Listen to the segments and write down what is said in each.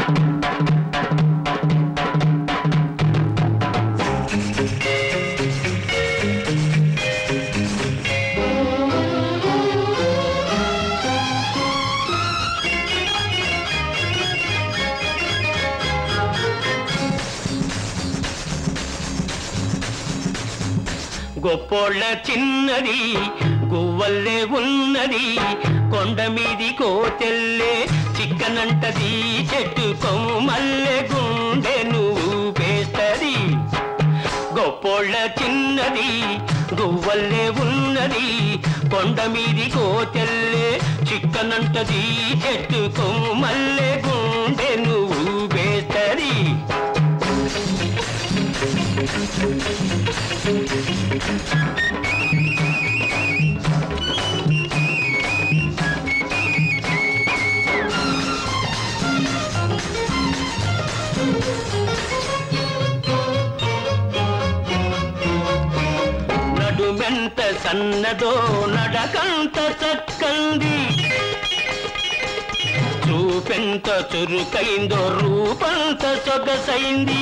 గొప్పోళ్ళ చిన్నది గువ్వల్లే ఉన్నది కొండ మీది కోతెల్లే చిక్కనంటది చెట్టు కొమ్మల్లే గుండె నువ్వు పేస్తది గొప్పోళ్ళ చిన్నది గువ్వల్లే ఉన్నది కొండ మీది కోతెల్లే చిక్కనంటది చెట్టు కొమ్మల్లే గుండె నువ్వు పేస్తది నడుమెంత సన్నదో నడకంత చక్కంది చూపెంత చురుకైందో రూపంత సొగసైంది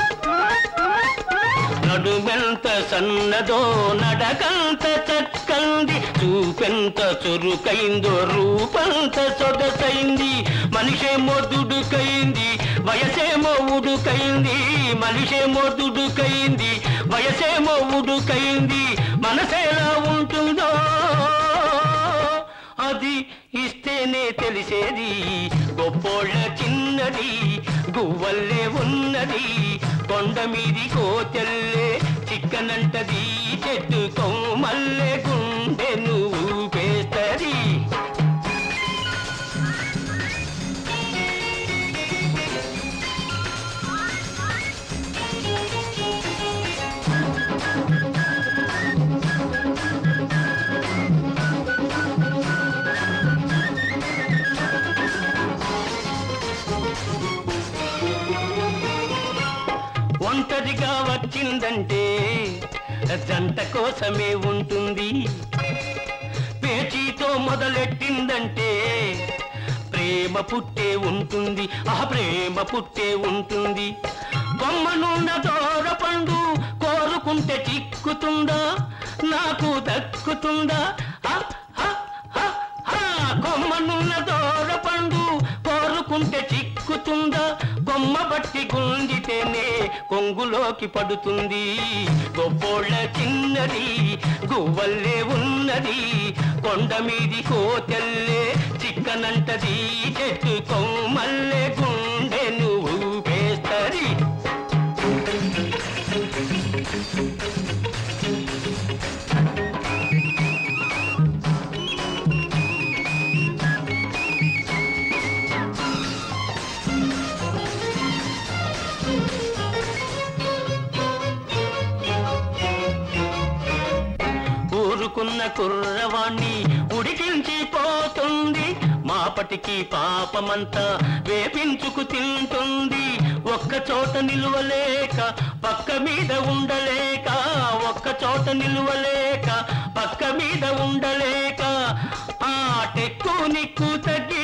నడుమెంత సన్నదో నడకంత చక్కంది చూపెంత చురుకైందో రూపంత సొగసైంది మనిషేమో దుడుకైంది వయసేమో ఉడుకైంది మనిషేమో దుడుకైంది వయసేమో ఉడుకైంది మనసేలా ఉంటుందో అది ఇస్తేనే తెలిసేది గొప్పోళ్ళ చిన్నది గువ్వల్లే ఉన్నది కొండ మీది కోతెల్లే చిక్కనంటది చెట్టు కొమ్మల్లే గుండె నువ్వు పేస్తది ఒంటరిగా వచ్చిందంటే జంట కోసమే ఉంటుంది పేచీతో మొదలెట్టిందంటే ప్రేమ పుట్టే ఉంటుంది ఆ ప్రేమ పుట్టే ఉంటుంది కొమ్మనున్న దూర పండు కోరుకుంటే చిక్కుతుందా నాకు దక్కుతుందా ఆ, ఆ, ఆ, ఆ, కొమ్మనున్న దూర పండు కోరుకుంటే చిక్కుతుందా కొమ్మ బట్టి గుంజితేనే కొంగులోకి పడుతుంది గొప్పోళ్ళ చిన్నది గువ్వల్లే ఉన్నది కొండ మీది కోతెల్లే చిక్కనంటది చెట్టు కొమ్మల్లే గుండె నువ్వు పేస్తది ఊరుకున్న కుర్రవాణ్ణి ఉడికించి పోతుంది మాపటికి పాపమంతా వేపించుకు తింటుంది ఒక్క చోట నిలువలేక పక్క మీద ఉండలేక ఒక్క చోట నిలువలేక పక్క మీద ఉండలేక ఆ టెక్కు నిక్కు తగ్గి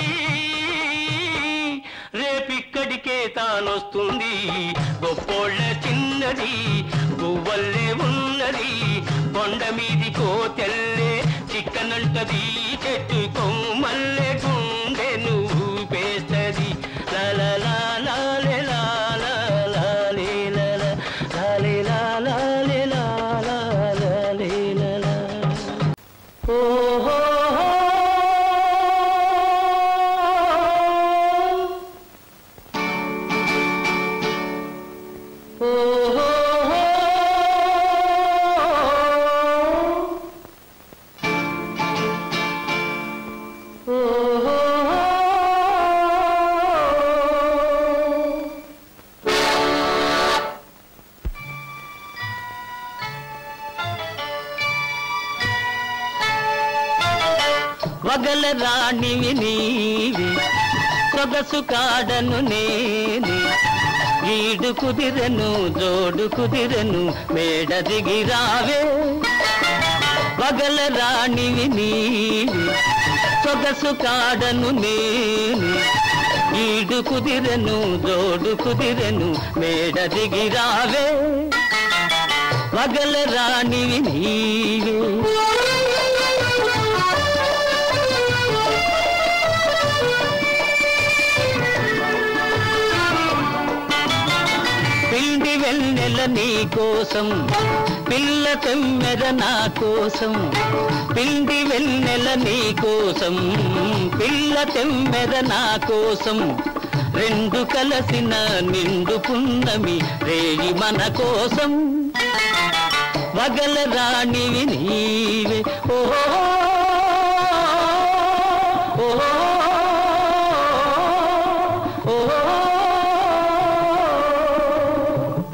రేపిక్కడికే తానొస్తుంది గొప్పోళ్ళ చిన్నది గువ్వల్లే ఉన్నది కొండ మీది కోతెల్లే చిక్కనంటది చెట్టు కొమ్మల్లే గుండె నువ్వు పేస్తది లాలా లాలే లాలా లాలే లాలా లాలే లాలా లాలా లాలే లాలా ఓహో వగల రాణివి నీవి సొగసు కాడను నేనే ఈడు కుదిరెను జోడు కుదిరెను మేడ దిగి రావే వగల రాణివి నీవి సొగసు కాడను నేనే ఈడు కుదిరెను జోడు కుదిరెను మేడ దిగిరావే వగల రాణివి నీవే పిండి వెన్నెల నీ కోసం పిల్ల తెమ్మెర నా కోసం పిండి వెన్నెల నీ కోసం పిల్ల తెమ్మెర నా కోసం రెండు కలసిన నిండు పున్నమి రేయి మన కోసం వగల రాణివి నీవే ఓహో ఓహో ఓహో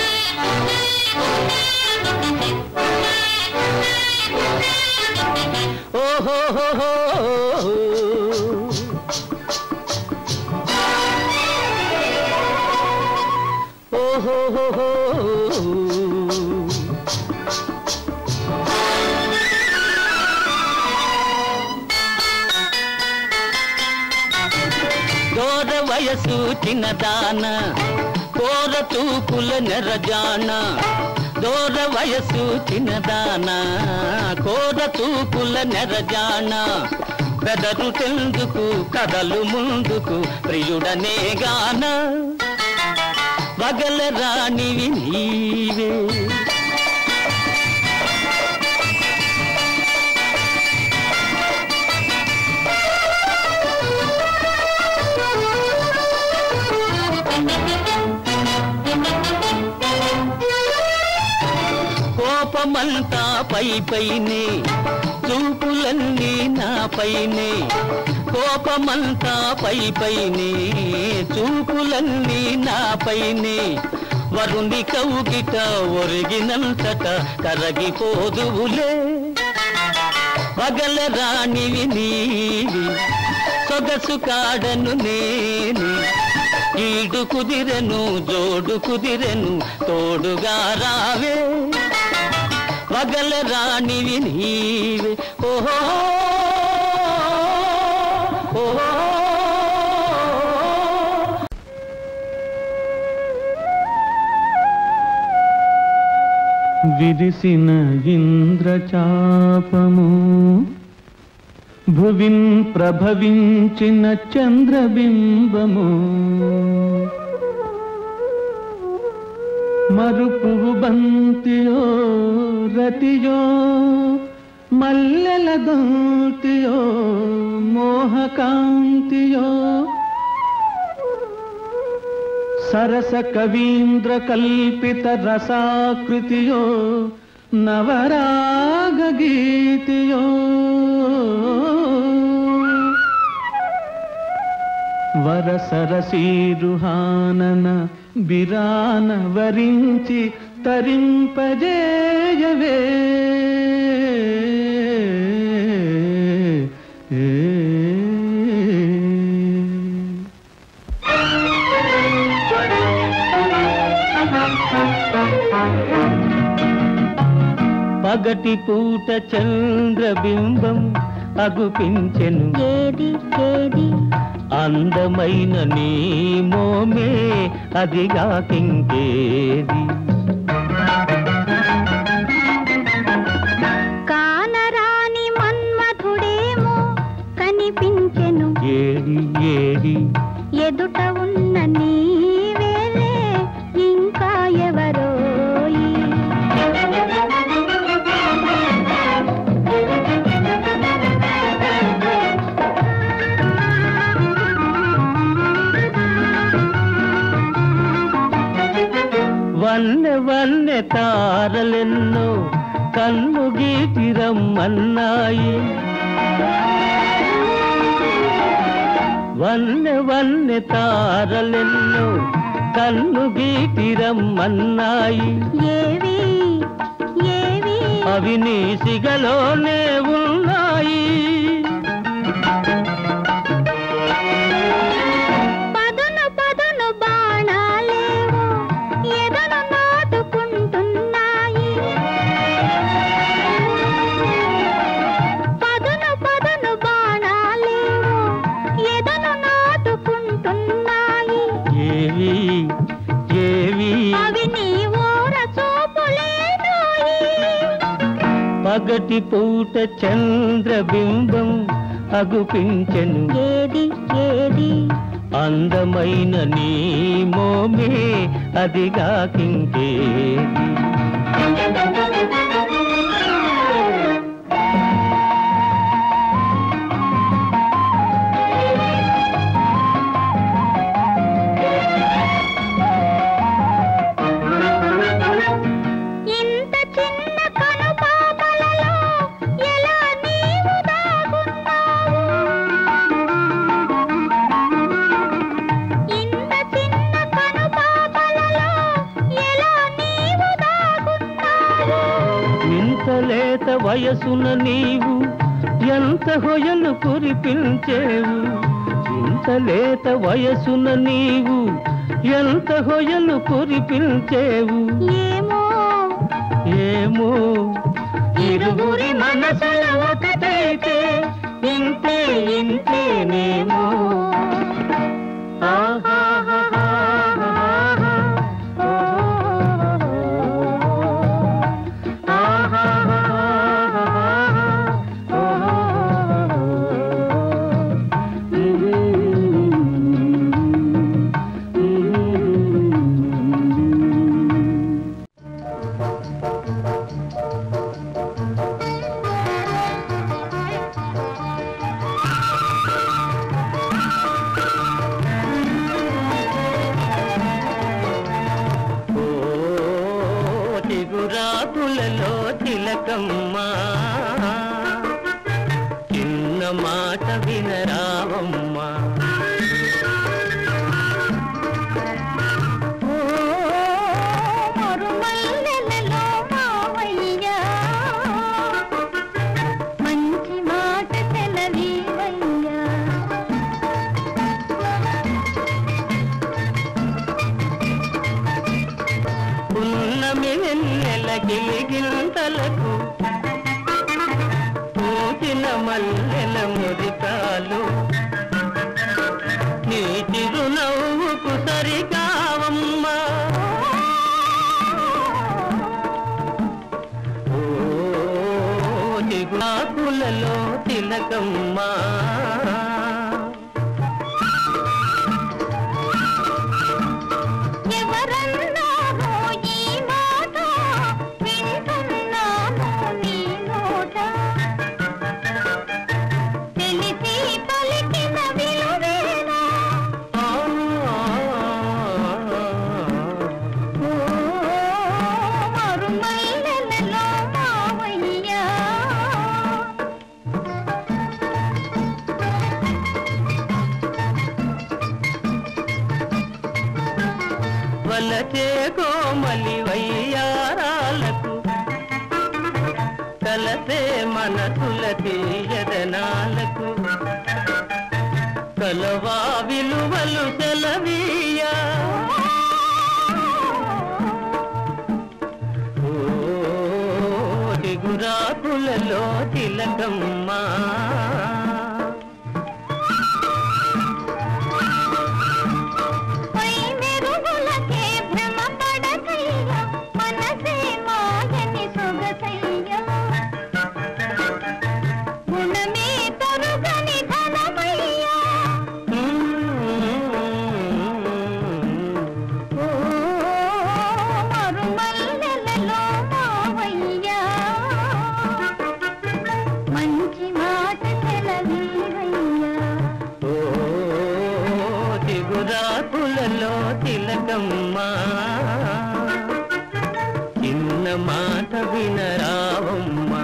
ఓహో దూర వయసు చిన్నదాన కోర తూపుల నెరజాన దూర వయసు చిన్నదాన కోర తూపుల నెరజాన బెదరు తెందుకు కదలు ముందుకు ప్రియుడనే గాన వగల రాణివి నీవే కోపమంతా పై పైనే చూపులన్నీ నా పైనే కోపమంతా పై పైనే చూపులన్నీ నా పైనే వరుణి కౌగిట ఒరిగినంతట కరగిపోదువులే పగల రాణివి నీవి సొగసు కాడను నేను ఈడు కుదిరెను జోడు కుదిరెను తోడుగా రావే పగల రాణివి నీవే ఓహో ఓహో విరిసిన ఇంద్రచాపము భువిన్ ప్రభవించిన చంద్రబింబము మరుపువు బంతియో రతియో మల్లెల దంతియో మోహకాంతియో సరస కవీంద్ర కల్పిత రసాకృతియో నవరాగ గీతియో వరసరసీరుహానన బిరాన వరించి తరింపజేయవే ఏ పగటి పూట చంద్రబింబం అగుపించెను ఏది ఏది అందమైన నీ మోమే అదిగా కింకేది కానరాని మన్మథుడేమో కనిపించెను ఏడి ఏడి ఎదుట ఉన్న నీవేలే ఇంకా ఎవరోయి వన్నె వన్నె తారలెన్నో కన్ను గీటిరమ్మన్నాయి వన్నె వన్నె తారలెన్నో కన్ను గీటిరమ్మన్నాయి ఏవి ఏవి అవి నీ సిగలోనే ఉన్నాయి పదును పదును బాణాలేవో ఎదను నాటుకుంటున్నాయి పదును పదును బాణాలేవో ఎదను నాటుకుంటున్నాయి పగటి పూట చంద్రబింబం అగుపించెను ఏది ఏది అందమైన నీ మోమే అదిగాకింకేది ఇంత చిన్న కనుపాపలలో ఎలా నీవు దాగున్నావు ఇంత చిన్న కనుపాపలలో ఎలా నీవు దాగున్నావు ఇంత లేత వయసున నీవు ఎంత హొయలు కురిపించేవు ఇంత లేత వయసున నీవు ఎంత హొయలు కురిపించేవు ఏమో ఏమో ఇరువురి మనసుల ఒకటైతే ఇంతే ఇంతేనేమో ఓ చిగురాకులలో తిలకమ్మా చిన్న మాట వినరావమ్మా ఓ మరుమల్లెలలో మావయ్యా మంచి మాట తెలవీవయ్యా పున్నమి వెన్నెల గిలిగింతలకు పూచిన మల్లెల మురికాలు నీ చిరునవ్వుకు సరికావమ్మా ఓ చిగురాకులలో తిలకమ్మా ఎవరన్నారో ఈ మాట వింటున్నాను నీ నోట తెలిసి పలికిన విలువేనా ఆ, ఓ మరుమల్లెలలో మావయ్యా వలచే కోమలి వయ్యారాలకు కలసే మనసుల తీయదనాలకు కలవా విలువలు సెలవీయా ఓ చిగురాకులలో తిలకమ్మా పై మెరుగులకే భ్రమ పడకయ్యా మనసే మాయని సొగసయ్యా గుణమే తొరుగని ధనమయ్యా ఓ మరుమల్లెలలో మావయ్యా మంచి మాట తెలవీవయ్యా ఓ చిగురాకులలో తిలకమ్మా చిన్న మాట వినరావమ్మా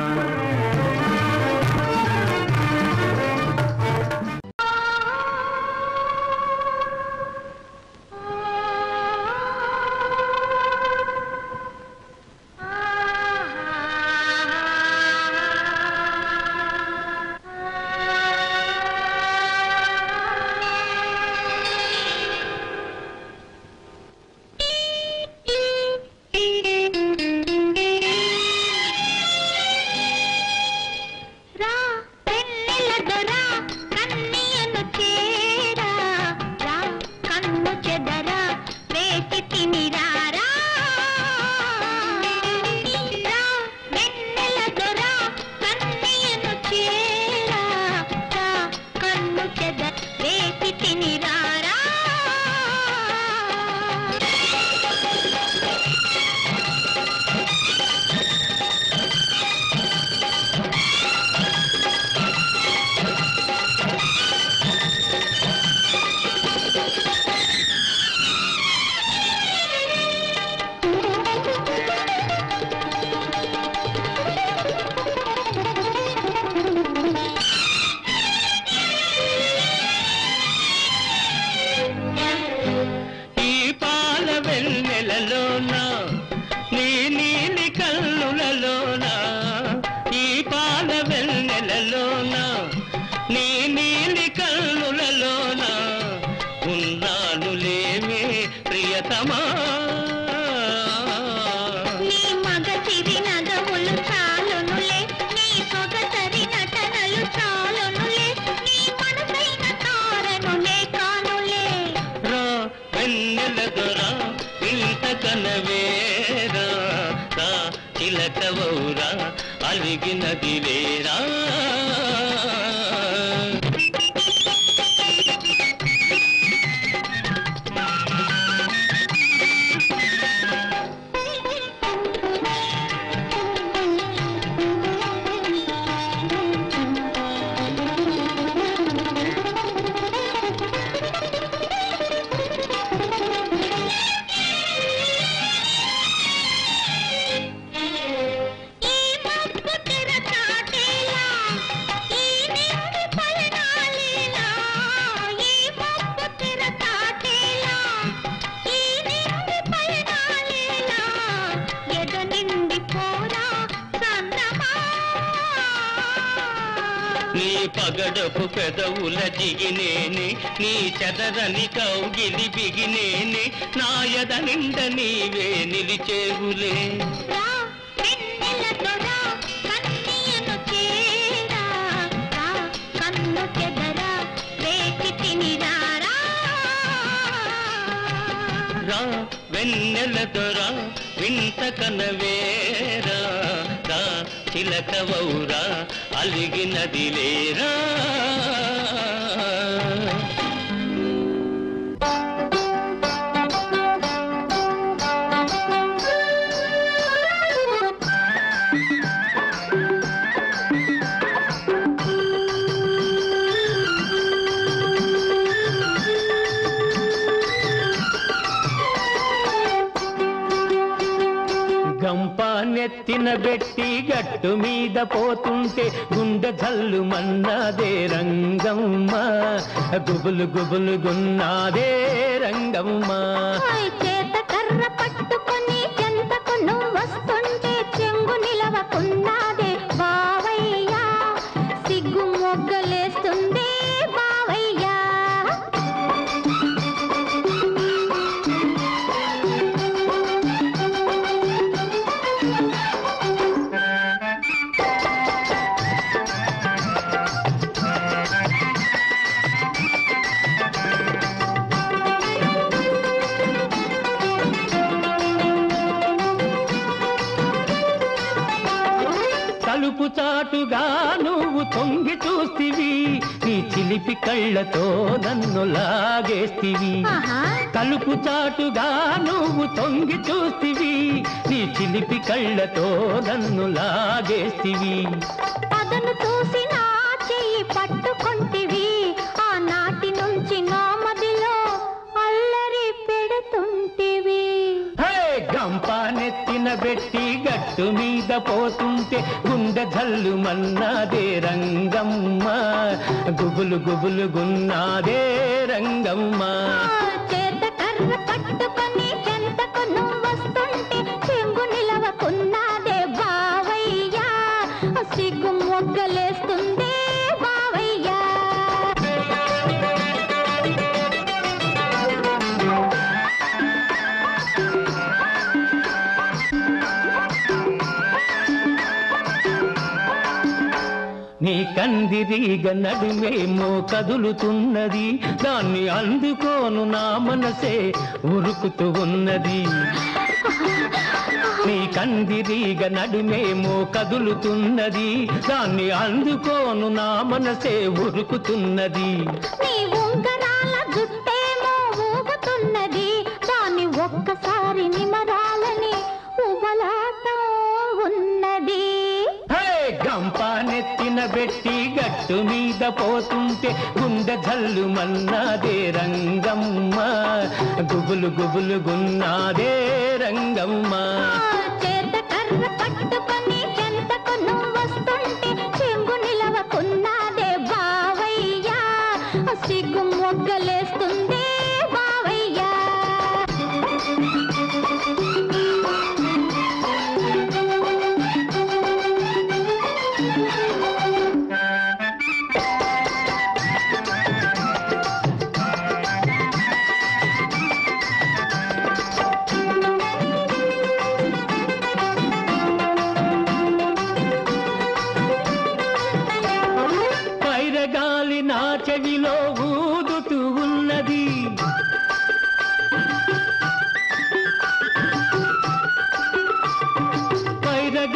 చాలులేమే ప్రియతమా నీ మగ చిరి నగవులు చాలునులే నీ సొగసరి నటనలు చాలునులే నీ మనసైన తారనులే కానులే రా వెన్నెల దొరా ఇంత కనవేరా రా చిలకవౌరా అలిగినది లేరా ఈ మబ్బు తెర చాటేలా ఈ నింగి పయనాలేలా ఈ మబ్బు తెర చాటేలా ఈ నింగి పయనాలేలా ఎద నిండి పోరా సంద్రమా నీ పగడపు పెదవుల జిగినేని నీ చెదరని కౌగిలి బిగినేని నా ఎద నిండ నీవే నిలిచేవులే రా వెన్నెలతో రా కన్నీయను చేరా రా కన్ను చెదరా వేచి తినిరా రా వెన్నెల దొరా వింత కనవేరా రా చిలకవౌరా అలిగినది లేరా గంప నెత్తిన బెట్టి గట్టు మీద పోతుంటే గుండె జల్లు మన్నాదే రంగమ్మ గుబులు గుబులు గున్నాదే రంగమ్మ హాయ్ చేత కర్ర పట్టుకొని చెంతకు నువ్వు వస్తుంటే చెంగు నిలవకున్నాదే బావయ్యా సిగ్గు మొగ్గలేస్తుంది బావయ్యా తలుపు చాటుగా నువ్వు తొంగి చూస్తివి నీ చిలిపి కళ్ళతో నన్ను లాగేస్తివి ఆహా తలుపు చాటుగా నువ్వు తొంగి చూస్తివి నీ చిలిపి కళ్ళతో నన్ను లాగేస్తివి అదను చూసి నా చెయ్యి పట్టుకొంటివి ఆనాటి నుంచి నా మదిలో అల్లరి పెడుతుంటివి హే గంప నెత్తిన బెట్టి గట్టు మీద పోతుంటే గుండె జల్లు మన్నాదే రంగమ్మ గుబులు గుబులు గున్నాదే రంగమ్మ చేత కర్ర పట్టుకొని చెంతకు నువ్వు వస్తుంటే చెంగు నిలవకున్నాదే బావయ్యా సిగ్గు మొగ్గలేస్తుంది బావయ్యా నీ కందిరీగ నడుమేమో కదులుతున్నది దాన్ని అందుకోను నా మనసే ఉరుకుతూ ఉన్నది నీ కందిరీగ నడుమేమో కదులుతున్నది దాన్ని అందుకోను నా మనసే ఉరుకుతున్నది నీ ఉంగరాల జుట్టేమో ఊగుతున్నది దాన్ని ఒక్కసారి నిమరాలని ఉబలాటం ఉన్నది హే గంప నెత్తిన బెట్టి గట్టు మీద పోతుంటే గుండె జల్లు మన్నాదే రంగమ్మ గుబులు గుబులు గున్నాదే రంగమ్మ చేత కర్ర పట్టుకొని చెంతకు నువ్వు వస్తుంటే చెంగు నిలవకున్నాదే బావయ్యా సిగ్గు మొగ్గలేస్తుంది బావయ్యా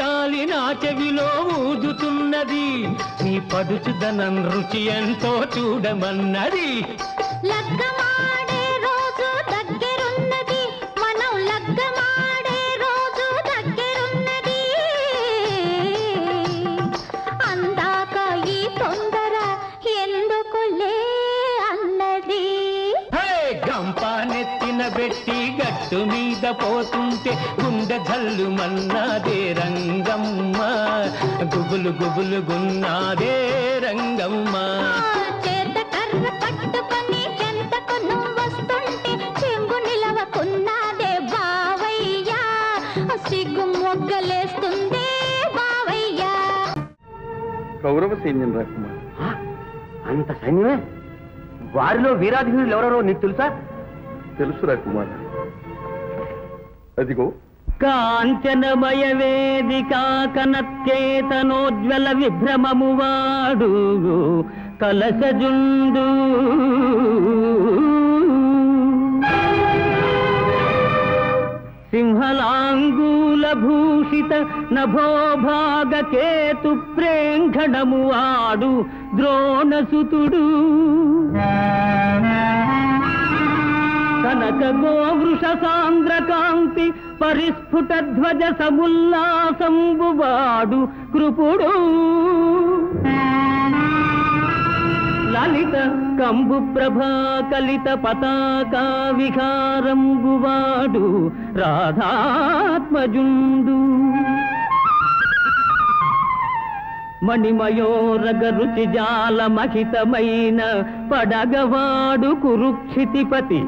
గాలి నా చెవిలో ఊదుతున్నది నీ పడుచుదనం రుచి ఎంతో చూడమన్నది లగ్గమాడే రోజు దగ్గరున్నది మనం లగ్గమాడే రోజు దగ్గరున్నది అందాక ఈ తొందర ఎందుకులే అన్నది హే గంప నెత్తిన పెట్టి గట్టు మీద పోతుంటే గుండె జల్లు మన్నాదే రంగమ్మ గుబులు గుబులు గున్నాదే రంగమ్మ చేత కర్ర పట్టుకొని చెంతకు నువ్వొస్తుంటే చెంబు నిలవకున్నాదే బావయ్యా సిగ్గు మొగ్గలేస్తుంది బావయ్యా కౌరవ సైన్యం రా కుమార్ అంత సైన్యమే వారిలో వీరాధీనులు ఎవరెవరో నీకు తెలుసా తెలుసురా కుమార్ అదిగో కాంచనమయ వేదిక కనత్యేతనోజ్వల విభ్రమము వాడు కలసజుండు సింహలాంగూల భూషిత నభోభాగ కేతు ప్రేంఘణము వాడు ద్రోణసుతుడు కనక గోవృష సాంద్ర కాంతి పరిస్ఫుట ధ్వజ సముల్లాసంబువాడు కృపుడు లలిత కంబు ప్రభా కలిత పతాకా విహారంబువాడు రాధాత్మజుండు మణిమయోరగ రుచి జాల మహితమైన పడగవాడు కురుక్షితిపతి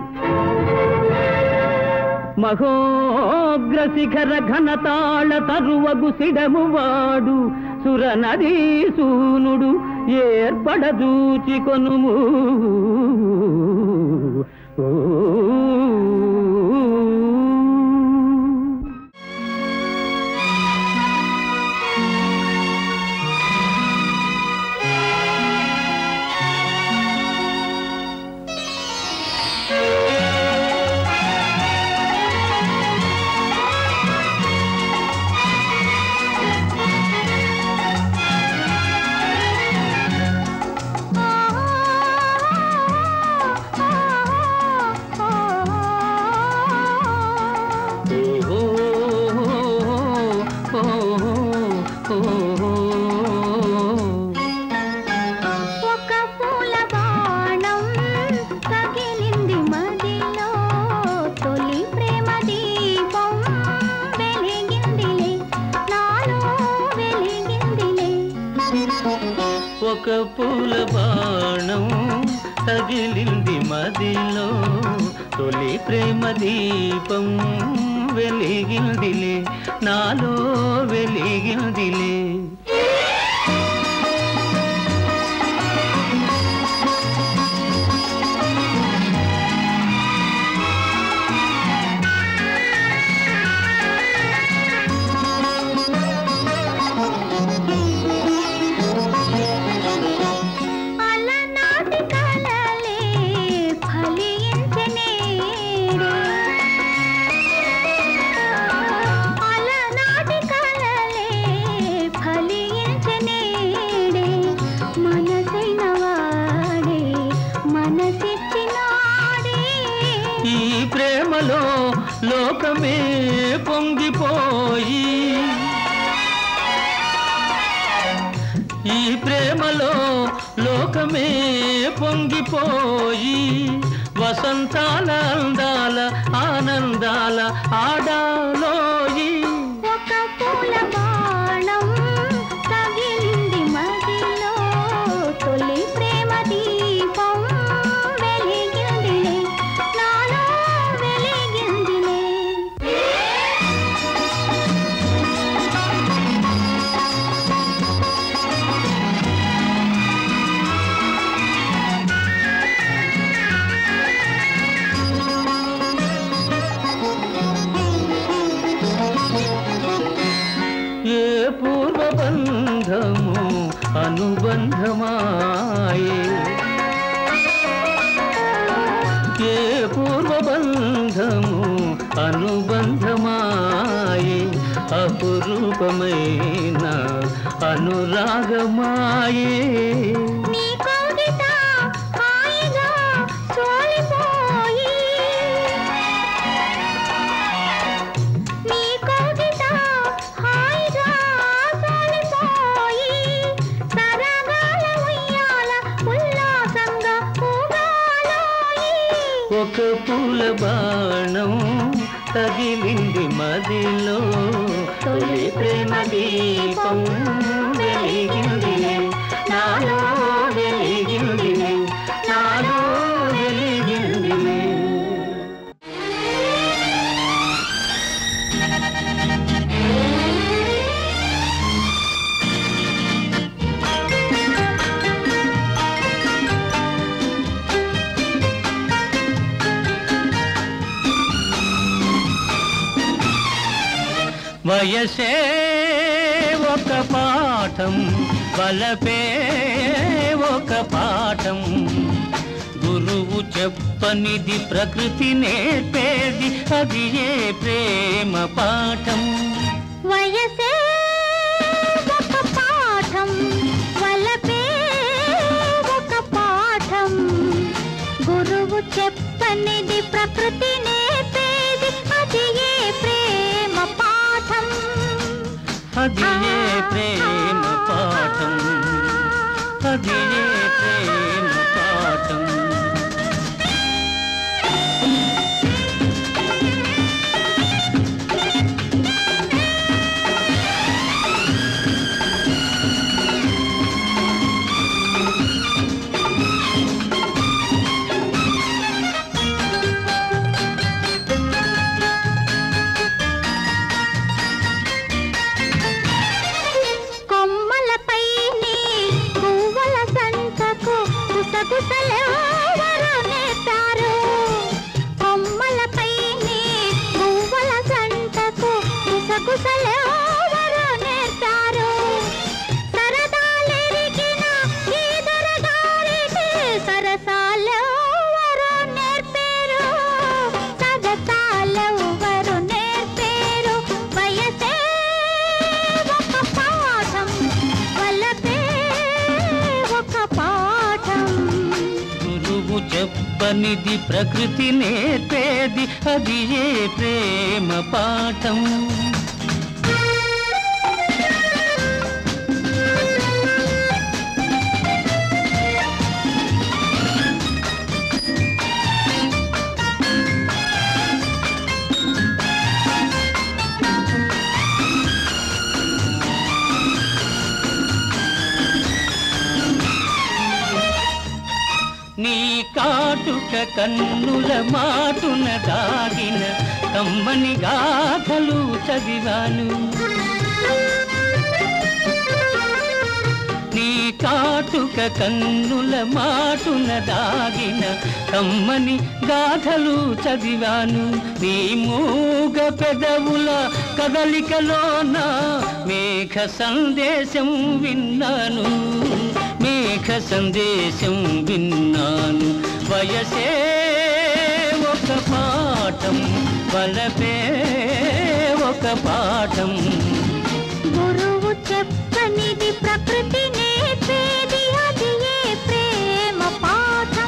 మహోగ్ర శిఖర ఘనతాళ తరువగు సిడమువాడు సురనదీ సూనుడు ఏర్పడదూచి కొనుము ఓ ఒక పూల బాణం తగిలింది మదిలో తొలి ప్రేమ దీపం వెలిగిందిలే నాలో వెలిగిందిలే ఒక పూల బాణం తగిలింది మదిలో తొలి ప్రేమ దీపం వెలిగిందిలే నాలో వెలిగిందిలే అలనాటి కలలే ఫలించనే అలనాటి కలలే ఫలించనేడే మనసైన వాడే మనసిచ్చినాడే ఈ ప్రేమలో లోకమే పొంగిపోయి ఈ ప్రేమలో లోకమే పొంగిపోయి వసంతాల అందాల ఆనందాల ఆడాలోయి ఒక పూల బాణం తగిలింది మదిలో తొలి ప్రేమ దీపం వెలిగిందిలే నాలో వెలిగిందిలే ఏ పూర్వబంధము అనుబంధమాయే ఏ పూర్వబంధము అనుబంధమాయే అపురూపమైన అనురాగమాయే నీ కవిత హాయిగా సోలిపోయి నీ కవిత హాయిగా సోలిపోయి సరగాల ఉయ్యాల ఉల్లాసంగా ఊగాలోయి ఒక పూల బాణం తగిలింది మదిలో తొలి ప్రేమ దీపం వెలిగింది నాలో వెలిగింది నాలో వెలిగింది వయసే ఒక పాఠం బలపే ఒక పాఠం గురువు చెప్పనిది ప్రకృతి నేర్పేది అది ఏ ప్రేమ పాఠం వయసే ఒక పాఠం వలపే ఒక పాఠం గురువు చెప్పనిది ప్రకృతి నేర్పేది అది ఏ ప్రేమ పాఠం అది ఏ ప్రేమ పాఠం అది ఏ ప్రేమ పాఠం కొమ్మలపైని పువ్వుల సంతకు గుసగుసలెవరు నేర్పారు కొమ్మలపైని పువ్వుల సంతకు గుసగుసలెవరు నేర్పారు సరదాలెరిగిన ఈ దొరగారికి సరసాలెవరు నేర్పారు సరసాలెవరు నేర్పారు వయసే ఒక పాఠం వలపే ఒక పాఠం గురువు చెప్పనిది ప్రకృతి నేర్పేది అది ఏ ప్రేమ పాఠం నీ కాటుక కన్నుల మాటున దాగిన కమ్మని గాథలు చదివాను నీ కాటుక కన్నుల మాటున దాగిన కమ్మని గాథలు చదివాను నీ మూగ పెదవుల కదలికలోన మేఘ సందేశం విన్నాను మేఘ సందేశం విన్నాను వయసే ఒక పాఠం వలపే ఒక పాఠం గురువు చెప్పనిది ప్రకృతి నేర్పేది అది ఏ ప్రేమ పాఠం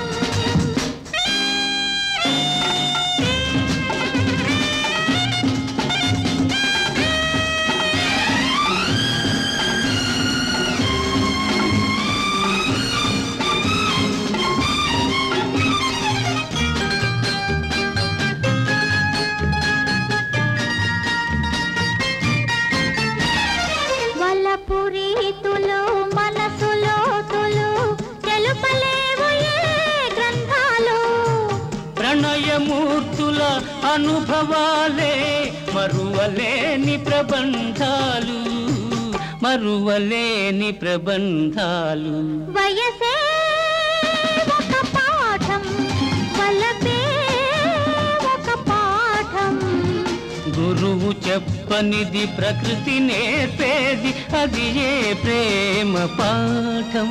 వలపు రీతులు మనసులో తులు తెలుపలేవు ఏ గ్రంథాలు ప్రణయమూర్తుల అనుభవాలే మరువలేని ప్రబంధాలు మరువలేని ప్రబంధాలు వయసే ఒక పాఠం వలపే ఒక పాఠం గురువు చెప్పనిది ప్రకృతి నేర్పేది అది ఏ ప్రేమ పాఠం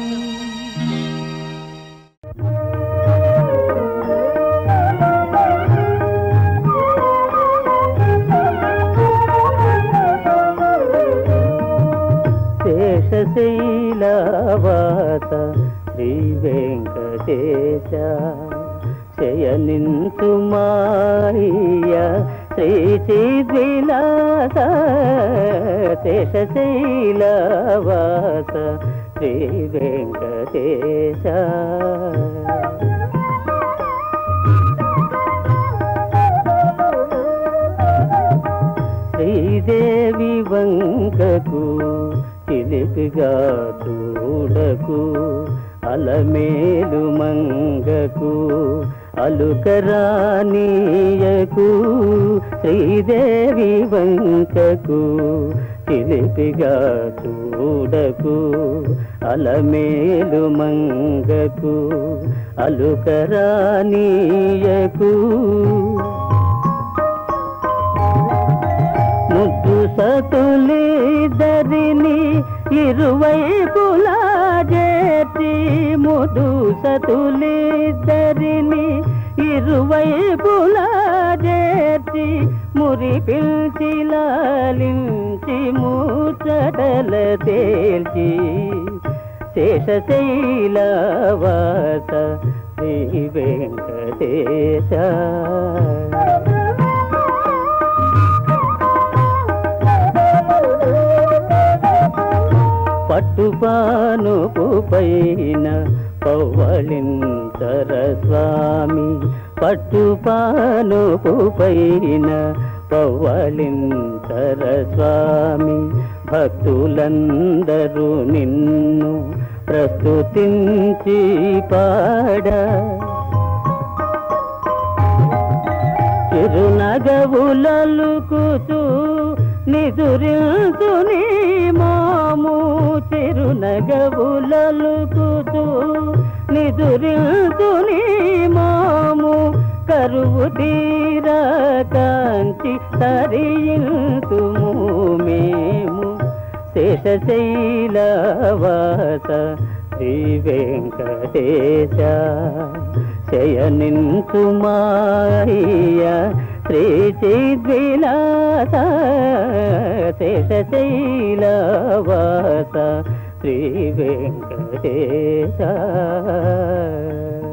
శేషశైలవాస శ్రీ వెంకటేశ శయనించు మాయ శ్రీ చిద్విలాస శేషశైలవాస శ్రీ వెంకటేశ శ్రీదేవి వంకకు చిలిపిగా చూడకు అలమేలు మంగకు అలుకరానీయకు శ్రీదేవి వంకకు చిలిపిగా చూడకు అలమేలు మంగకు అలుకరానీయకు ముద్దు సతులిద్దరిని ఇరువైపులా చేర్చి ముదు సతులిద్దరిని ఇరువైపులా చేర్చి మురి పిలిచి లాలించి ముచ్చటల తేల్చి శేషశైలవాస శ్రీ వెంకటేశ పట్టుపానుపు పైన పవ్వళింతర స్వామి పట్టుపానుపు పైన పవ్వళింతర స్వామి భక్తులందరూ నిన్ను ప్రస్తుతించి పాడ చిరునగవులలుకుచు నిదురించు నీ మాము చిరునగవులలుకుచు నిదురించు నీ మాము కరువు తీర కాంచి తరియింతుము మేము శేషశైలవాస శ్రీ వెంకటేశ శయనించు మాయ శ్రీ చిద్విలాస శేషశైలవాస శ్రీ వెంకటేశ